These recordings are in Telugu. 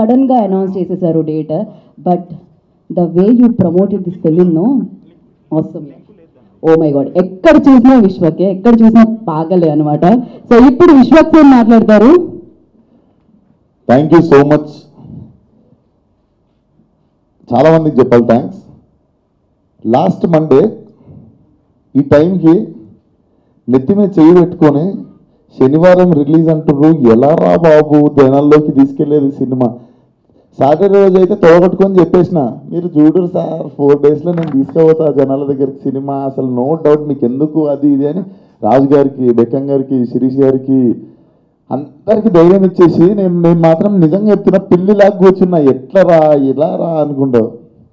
సడన్గా అనౌన్స్ చేసేసారు date but the way you promoted this film no అవసరం ఓ మై గాడ్ ఎక్కడ చూసినా విశ్వకే ఎక్కడ చూసినా పాగలే అనమాట సో ఇప్పుడు విశ్వక్ సేన్ మాట్లాడతారు థ్యాంక్ యూ సో మచ్ చాలా మందికి చెప్పాలి థ్యాంక్స్ లాస్ట్ మండే ఈ టైంకి నెత్తి మీద చేయి పెట్టుకొని శనివారం రిలీజ్ అంటుర్రు ఎలా రా బాబు జనాల్లోకి తీసుకెళ్లేది సినిమా సాటర్డే రోజు అయితే తోగొట్టుకొని చెప్పేసిన మీరు చూడరు సార్ ఫోర్ డేస్లో నేను తీసుకుపోతా జనాల దగ్గరికి సినిమా అసలు నో డౌట్ మీకు ఎందుకు అది ఇది అని రాజు గారికి బెక్కం గారికి శిరీష్ గారికి అందరికి ధైర్యం ఇచ్చేసి నేను నేను మాత్రం నిజంగా చెప్తున్నా పిల్లిలాగా కూర్చున్నా ఎట్లా రా ఇలా రా అనుకుంటావు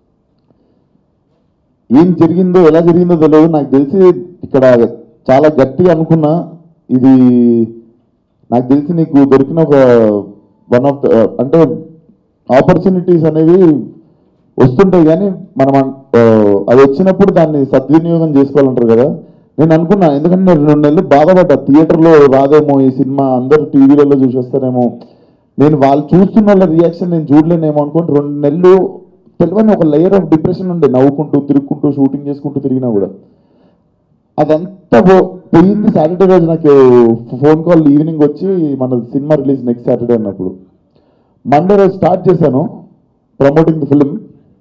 ఏం జరిగిందో ఎలా జరిగిందో తెలియదు నాకు తెలిసి ఇక్కడ చాలా గట్టిగా అనుకున్నా ఇది నాకు తెలిసి నీకు దొరికిన ఒక వన్ ఆఫ్ అంటే ఆపర్చునిటీస్ అనేవి వస్తుంటాయి కానీ మనం అన్- ఆ, అది వచ్చినప్పుడు దాన్ని సద్వినియోగం చేసుకోవాలంటారు కదా నేను అనుకున్నా ఎందుకంటే నేను రెండు నెలలు బాధపడ్డా థియేటర్లో రాదేమో ఈ సినిమా అందరూ టీవీలలో చూసి వస్తారేమో నేను వాళ్ళు చూస్తున్న వాళ్ళ రియాక్షన్ నేను చూడలేనేమో అనుకోని రెండు నెలలు తెలియని ఒక లేయర్ ఆఫ్ డిప్రెషన్ ఉండే నవ్వుకుంటూ తిరుగుకుంటూ షూటింగ్ చేసుకుంటూ తిరిగినా కూడా అదంతా పో- పోయింది సాటర్డే రోజు నాకు ఫోన్ కాల్ ఈవినింగ్ వచ్చి మన సినిమా రిలీజ్ నెక్స్ట్ సాటర్డే అన్నప్పుడు మండే రోజు స్టార్ట్ చేశాను ప్రమోటింగ్ ది ఫిలిం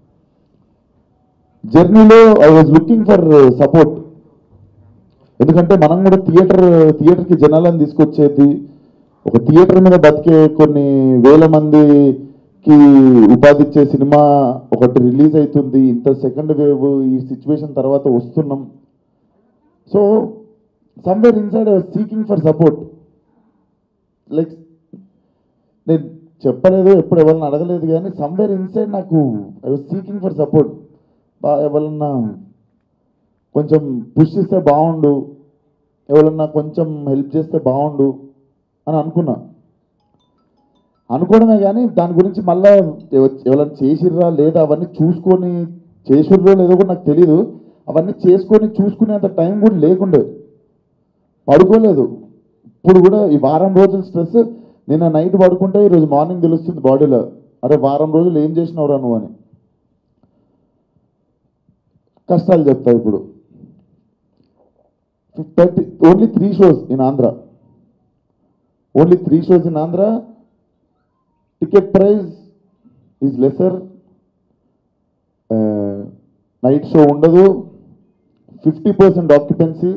జర్నీలో I was looking for support ఎందుకంటే మనం కూడా థియేటర్ థియేటర్కి జనాలను తీసుకొచ్చేది ఒక థియేటర్ మీద బతికే కొన్ని వేల మందికి ఉపాధి ఇచ్చే సినిమా ఒకటి రిలీజ్ అవుతుంది ఇంత సెకండ్ వేవ్ ఈ సిచ్యువేషన్ తర్వాత వస్తున్నాం so somewhere inside I seeking for support like నేను చెప్పలేదు ఎప్పుడు ఎవరిని అడగలేదు కానీ సమ్వేర్ ఇన్సైడ్ నాకు I was seeking for support బా ఎవరన్నా కొంచెం పుష్ చేస్తే బాగుండు ఎవరన్నా కొంచెం హెల్ప్ చేస్తే బాగుండు అని అనుకున్నా అనుకోవడమే కానీ దాని గురించి మళ్ళా ఎవ- ఎవరైనా చేసిర్రా లేదా అవన్నీ చూసుకొని చేసిర్రో లేదో కూడా నాకు తెలియదు అవన్నీ చేసుకొని చూసుకునేంత టైం కూడా లేకుండే పడుకోలేదు ఇప్పుడు కూడా ఈ వారం రోజుల స్ట్రెస్ నిన్న నైట్ పడుకుంటే ఈరోజు మార్నింగ్ తెలుస్తుంది బాడీలో అరే వారం రోజులు ఏం చేసినవురా నువ్వు అని కష్టాలు చెప్తా ఇప్పుడు thirty only three shows in Andhra only three shows in Andhra ticket price is lesser night show ఉండదు ఫిఫ్టీ పర్సెంట్ ఆక్యుపెన్సీ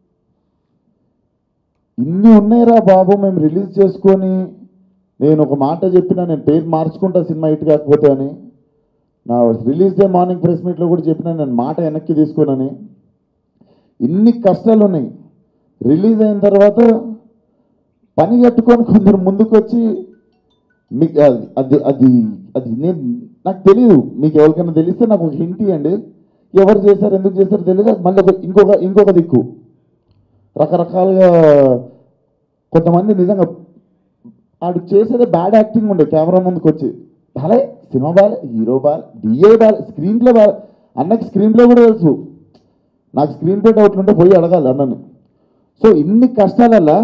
ఇన్ని ఉన్నాయిరా బాబు మేము రిలీజ్ చేసుకొని నేను ఒక మాట చెప్పినా నేను పేరు మార్చుకుంటా సినిమా హిట్ కాకపోతే అని నా రిలీజ్ డే మార్నింగ్ ప్రెస్ మీట్లో కూడా చెప్పినా నేను మాట వెనక్కి తీసుకోనని ఇన్ని కష్టాలు ఉన్నాయి రిలీజ్ అయిన తర్వాత పని కట్టుకొని కొందరు ముందుకు వచ్చి మీకు అది అది అది అది నేను నాకు తెలియదు మీకు ఎవరికైనా తెలిస్తే నాకు ఒక హింట్ ఇవ్వండి ఎవరు చేశారు ఎందుకు చేశారు తెలియదు అది మళ్ళీ ఒక- ఇంకొక ఇంకొక దిక్కు రకరకాలుగా కొంతమంది నిజంగా ఆడు చేసేదే బ్యాడ్ యాక్టింగ్ ఉండే కెమెరా ముందుకు వచ్చి బాలే సినిమా బాలే హీరో బాలే డిఏ బాలే స్క్రీన్ ప్లే బాలే అన్నకి స్క్రీన్ ప్లే కూడా తెలుసు నాకు స్క్రీన్ ప్లే డౌట్లు ఉంటే పోయి అడగాలి అన్నని సో ఇన్ని కష్టాలల్లా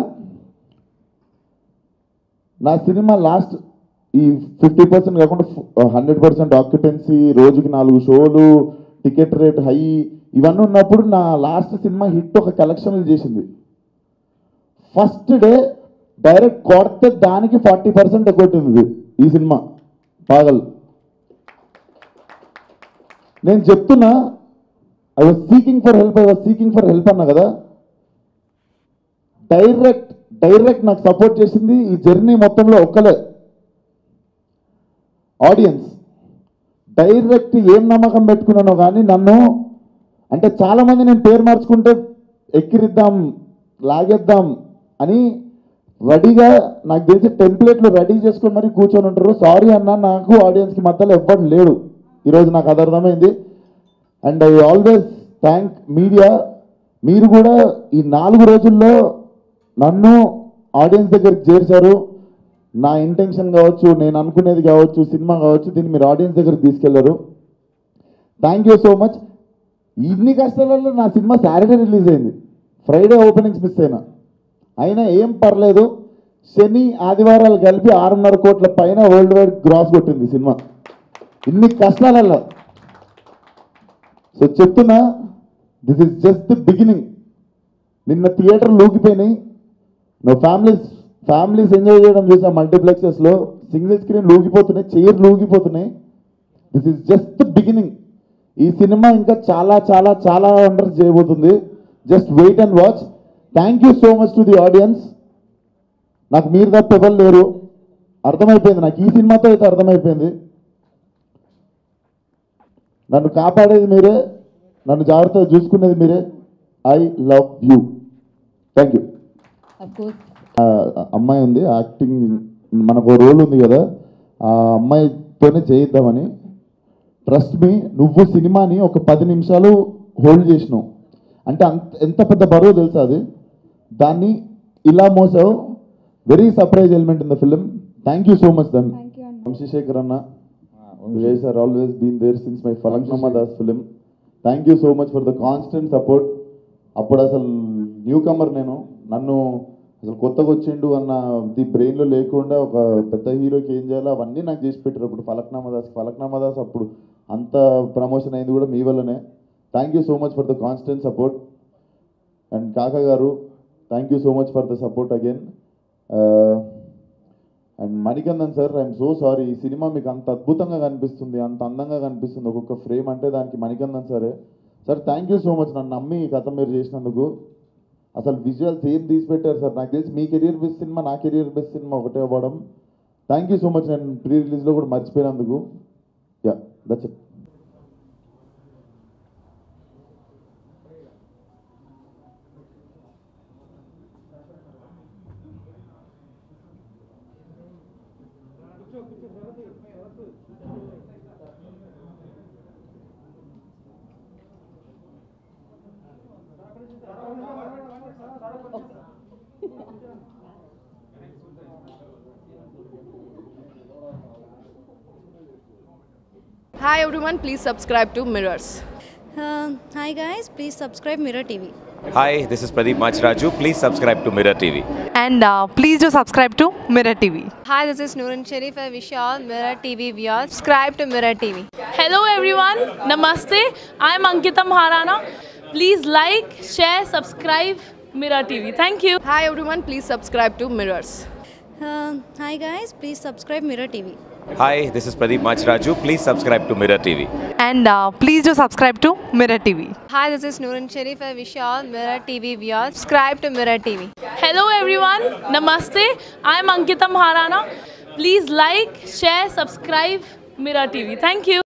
నా సినిమా లాస్ట్ ఈ ఫిఫ్టీ పర్సెంట్ కాకుండా హండ్రెడ్ పర్సెంట్ ఆక్యుపెన్సీ రోజుకి నాలుగు షోలు టికెట్ రేట్ హై ఇవన్నీ ఉన్నప్పుడు నా లాస్ట్ సినిమా హిట్ ఒక కలెక్షన్లు చేసింది ఫస్ట్ డే డైరెక్ట్ కొడితే దానికి ఫార్టీ పర్సెంట్ కొట్టింది ఈ సినిమా పాగల్ నేను చెప్తున్నా I was seeking for help I was seeking for help అన్నా కదా డైరెక్ట్ డైరెక్ట్ నాకు సపోర్ట్ చేసింది ఈ జర్నీ మొత్తంలో ఒక్కలే ఆడియన్స్ డైరెక్ట్ ఏం నమ్మకం పెట్టుకున్నానో కానీ నన్ను అంటే చాలా మంది నేను పేరు మార్చుకుంటే ఎక్కిరిద్దాం లాగేద్దాం అని రెడీగా నాకు తెలిసి టెంప్లెట్లు రెడీ చేసుకొని మరి కూర్చొని ఉంటారు సారీ అన్న నాకు ఆడియన్స్కి మధ్యలో ఎవ్వరు లేడు ఈరోజు నాకు అది అర్థమైంది and I always thank media మీరు కూడా ఈ నాలుగు రోజుల్లో నన్ను ఆడియన్స్ దగ్గరికి చేర్చారు నా ఇంటెన్షన్ కావచ్చు నేను అనుకునేది కావచ్చు సినిమా కావచ్చు దీన్ని మీరు ఆడియన్స్ దగ్గరికి తీసుకెళ్లారు థ్యాంక్ యూ సో మచ్ ఇన్ని కష్టాలలో నా సినిమా సాటర్డే రిలీజ్ అయింది ఫ్రైడే ఓపెనింగ్స్ మిస్ అయినా అయినా ఏం పర్లేదు శని ఆదివారాలు కలిపి ఆరున్నర కోట్ల పైన వరల్డ్ వైడ్ గ్రాస్ కొట్టింది ఈ సినిమా ఇన్ని కష్టాలలో సో చెప్తున్నా this is just the beginning నిన్న థియేటర్ లూగిపోయినాయి నువ్వు ఫ్యామిలీస్ ఫ్యామిలీస్ ఎంజాయ్ చేయడం చూసా మల్టీప్లెక్సెస్లో సింగిల్ స్క్రీన్ లూగిపోతున్నాయి చైర్ లూగిపోతున్నాయి దిస్ ఇస్ జస్ట్ బిగినింగ్ ఈ సినిమా ఇంకా చాలా చాలా చాలా వండర్స్ చేయబోతుంది just wait and watch thank you so much to the audience నాకు మీరు తప్ప ఎవరు లేరు అర్థమైపోయింది నాకు ఈ సినిమాతో అయితే అర్థమైపోయింది నన్ను కాపాడేది మీరే నన్ను జాగ్రత్తగా చూసుకునేది మీరే I love you thank you of course ఆ అమ్మాయి ఉంది యాక్టింగ్ మనకు ఓ రోల్ ఉంది కదా ఆ అమ్మాయితోనే చేయిద్దామని ట్రస్ట్ మీ నువ్వు సినిమాని ఒక పది నిమిషాలు హోల్డ్ చేసినావు అంటే అంత ఎంత పెద్ద బరువు తెలుసా అది దాన్ని ఇలా మోసావు very surprise element in the film thank you so much then Vamshi Shekhar అన్న Vijay sir always been there since my Falaknuma Das film thank you so much for the constant support అప్పుడు అసలు న్యూ కమర్ నేను నన్ను అసలు కొత్తగా వచ్చిండు అన్న ది బ్రెయిన్లో లేకుండా ఒక పెద్ద హీరోకి ఏం చేయాలో అవన్నీ నాకు చేసి పెట్టారు అప్పుడు ఫలక్నామా దాస్ ఫలక్నామా దాస్ అప్పుడు అంత ప్రమోషన్ అయింది కూడా మీ వల్లనే thank you so much for the constant support and Kaka గారు thank you so much for the support again and Manikandan sir I'm so sorry ఈ సినిమా మీకు అంత అద్భుతంగా కనిపిస్తుంది అంత అందంగా కనిపిస్తుంది ఒక్కొక్క ఫ్రేమ్ అంటే దానికి మణికందన్ సరే sir thank you so much నన్ను నమ్మి ఈ కథ మీరు చేసినందుకు అసలు విజువల్స్ ఏం తీసి పెట్టారు సార్ నాకు తెలిసి మీ కెరియర్ బెస్ట్ సినిమా నా కెరియర్ బెస్ట్ సినిమా ఒకటే అవ్వడం థ్యాంక్ యూ సో మచ్ నేను ప్రీ రిలీజ్లో కూడా మర్చిపోయినందుకు yeah that's it Hi everyone, please subscribe to Mirrors. Uh, hi guys, please subscribe Mirror TV. Hi, this is Pradeep Machraju. Please subscribe to Mirror TV. and uh, please do subscribe to Mirror TV. Hi, this is Noorun Sharif. I wish you all Mirror TV viewers. Subscribe to Mirror TV. Hello everyone, Namaste. I am Ankita Maharana. Please like, share, subscribe Mirror TV. Thank you. Hi everyone, please subscribe to Mirrors. Uh, hi guys, please subscribe Mirror TV. Hi, this is Pradeep Machraju. Please subscribe to Mirror TV. And uh, please do subscribe to Mirror TV. Hi, this is Noorun Sharif. I wish you all Mirror TV viewers. Subscribe to Mirror TV. Hello everyone, Namaste. I am Ankita Maharana. Please like, share, subscribe Mirror TV. Thank you.